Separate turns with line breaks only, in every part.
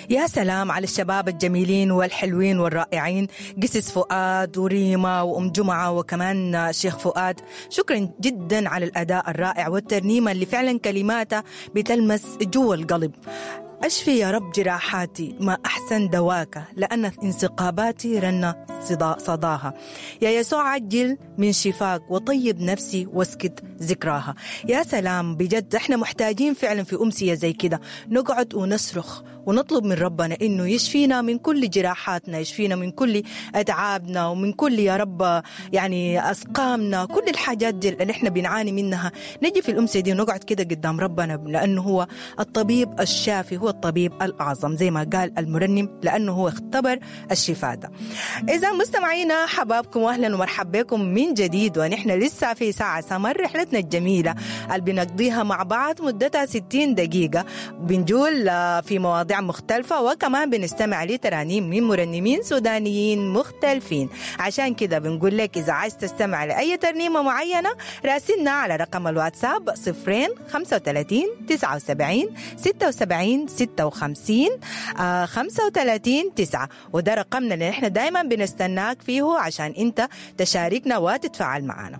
يا سلام على الشباب الجميلين والحلوين والرائعين قسس فؤاد وريما وأم جمعة وكمان شيخ فؤاد شكرا جدا على الأداء الرائع والترنيمة اللي فعلا كلماتها بتلمس جوا القلب أشفي يا رب جراحاتي ما أحسن دواك لأن انسقاباتي رن صدا صداها يا يسوع عجل من شفاك وطيب نفسي واسكت ذكراها يا سلام بجد احنا محتاجين فعلا في أمسية زي كده نقعد ونصرخ ونطلب من ربنا انه يشفينا من كل جراحاتنا يشفينا من كل اتعابنا ومن كل يا رب يعني اسقامنا كل الحاجات دي اللي احنا بنعاني منها نجي في الامسيه دي ونقعد كده قدام ربنا لانه هو الطبيب الشافي هو الطبيب الاعظم زي ما قال المرنم لانه هو اختبر الشفاء ده اذا مستمعينا حبابكم واهلا ومرحبا بكم من جديد ونحن لسه في ساعه سمر رحلتنا الجميله اللي بنقضيها مع بعض مدتها 60 دقيقه بنجول في مواضيع مواضيع مختلفة وكمان بنستمع لترانيم من مرنمين سودانيين مختلفين عشان كده بنقول لك إذا عايز تستمع لأي ترنيمة معينة راسلنا على رقم الواتساب صفرين خمسة وتلاتين تسعة وسبعين ستة وسبعين ستة وخمسين آه خمسة وتلاتين تسعة وده رقمنا اللي احنا دايما بنستناك فيه عشان انت تشاركنا وتتفاعل معنا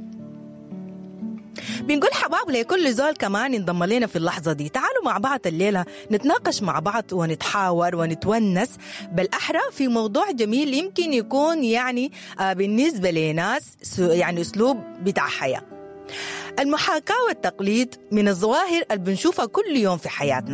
بنقول حباب لكل زول كمان ينضم لنا في اللحظة دي تعالوا مع بعض الليلة نتناقش مع بعض ونتحاور ونتونس بالأحرى في موضوع جميل يمكن يكون يعني آه بالنسبة لناس يعني أسلوب بتاع حياة المحاكاة والتقليد من الظواهر اللي بنشوفها كل يوم في حياتنا